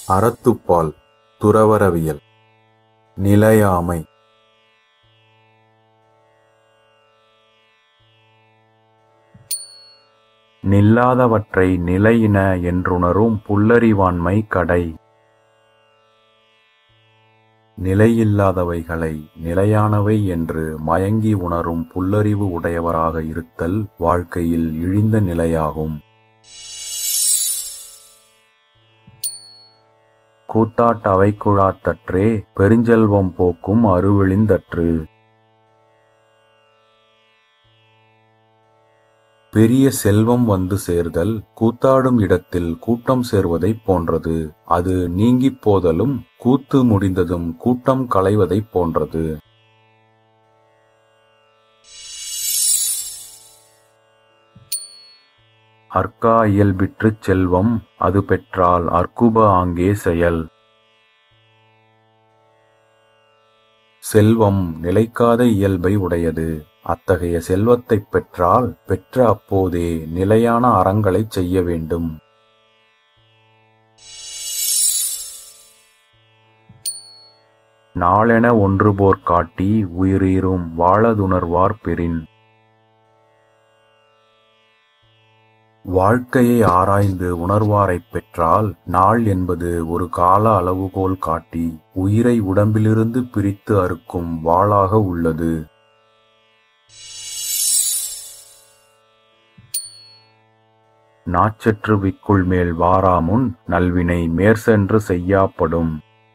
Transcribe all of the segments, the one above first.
அறத்துப்பால் துறவறவியல் நிலையாமை நில்லாதவற்றை நிலையின என்றுணரும் புல்லறிவாண்மை கடை நிலையில்லாதவைகளை நிலையானவை என்று மயங்கி உணரும் புல்லறிவு உடையவராக இருத்தல் வாழ்க்கையில் இழிந்த நிலையாகும் கூத்தாட்டவைக்குழாத்தற்றே பெருஞ்செல்வம் போக்கும் அருவெளிந்தற்று பெரிய செல்வம் வந்து சேர்தல் கூத்தாடும் இடத்தில் கூட்டம் சேர்வதைப் போன்றது அது நீங்கிப் போதலும் கூத்து முடிந்ததும் கூட்டம் களைவதைப் போன்றது அற்கா இயல்பிற்றுச் செல்வம் அது பெற்றால் அற்குப ஆங்கே செயல் செல்வம் நிலைக்காத இயல்பை உடையது அத்தகைய செல்வத்தைப் பெற்றால் பெற்ற அப்போதே நிலையான அறங்களைச் செய்ய வேண்டும் நாளென ஒன்றுபோர் காட்டி உயிரீரும் வாழதுணர்வார் பெறின் வாழ்க்கையை ஆராய்ந்து உணர்வாரைப் பெற்றால் நாள் என்பது ஒரு கால அளவுகோல் காட்டி உயிரை உடம்பிலிருந்து பிரித்து அறுக்கும் வாளாக உள்ளது நாச்சற்று விக்குள் மேல் வாராமுன் நல்வினை மேற்சென்று செய்யாப்படும்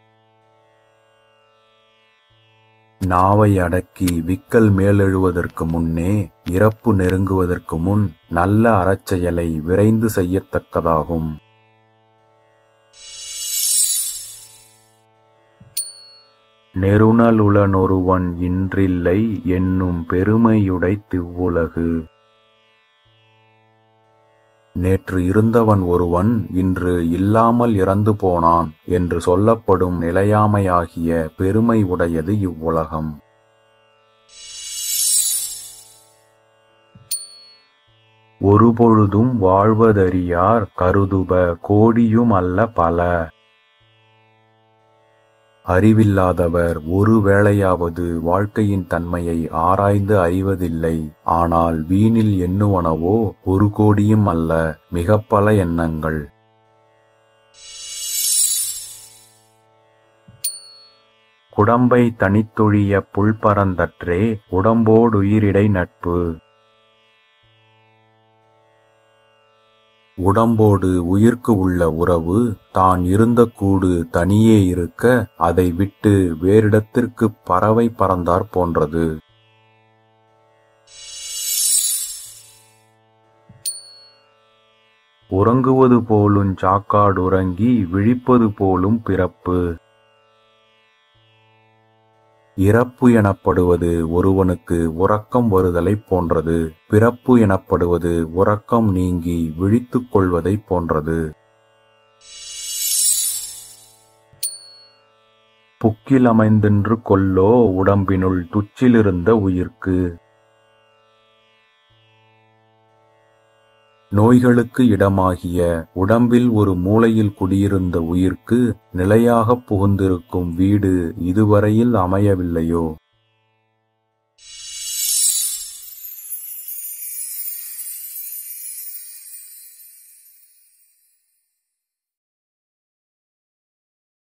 நாவை அடக்கி விக்கல் மேலெழுவதற்கு முன்னே இறப்பு நெருங்குவதற்கு முன் நல்ல அறச்செயலை விரைந்து செய்யத்தக்கதாகும் நெருணலுளனொருவன் இன்றில்லை என்னும் பெருமையுடை திவ்வுலகு நேற்று இருந்தவன் ஒருவன் இன்று இல்லாமல் இறந்து போனான் என்று சொல்லப்படும் நிலையாமையாகிய பெருமை உடையது இவ்வுலகம் ஒருபொழுதும் வாழ்வதறியார் கருதுப கோடியும் அல்ல பல அறிவில்லாதவர் ஒரு வேளையாவது வாழ்க்கையின் தன்மையை ஆராய்ந்து அறிவதில்லை ஆனால் வீணில் எண்ணுவனவோ ஒரு கோடியும் அல்ல மிகப் பல எண்ணங்கள் குடம்பை தனித்தொழிய புல்பரந்தற்றே உடம்போடுயிரிடை நட்பு உடம்போடு உயிர்க்கு உள்ள உறவு தான் இருந்த கூடு தனியே இருக்க அதை விட்டு வேறிடத்திற்குப் பறவை பறந்தாற் போன்றது உறங்குவது போலுஞ் சாக்காடுறங்கி விழிப்பது போலும் பிறப்பு இறப்பு எனப்படுவது ஒருவனுக்கு உறக்கம் வருதலைப் போன்றது பிறப்பு எனப்படுவது உறக்கம் நீங்கி விழித்துக் கொள்வதைப் போன்றது புக்கில் அமைந்தென்று கொல்லோ உடம்பினுள் துச்சிலிருந்த உயிர்க்கு நோய்களுக்கு இடமாகிய உடம்பில் ஒரு மூலையில் குடியிருந்த உயிர்க்கு நிலையாகப் புகுந்திருக்கும் வீடு இதுவரையில் அமையவில்லையோ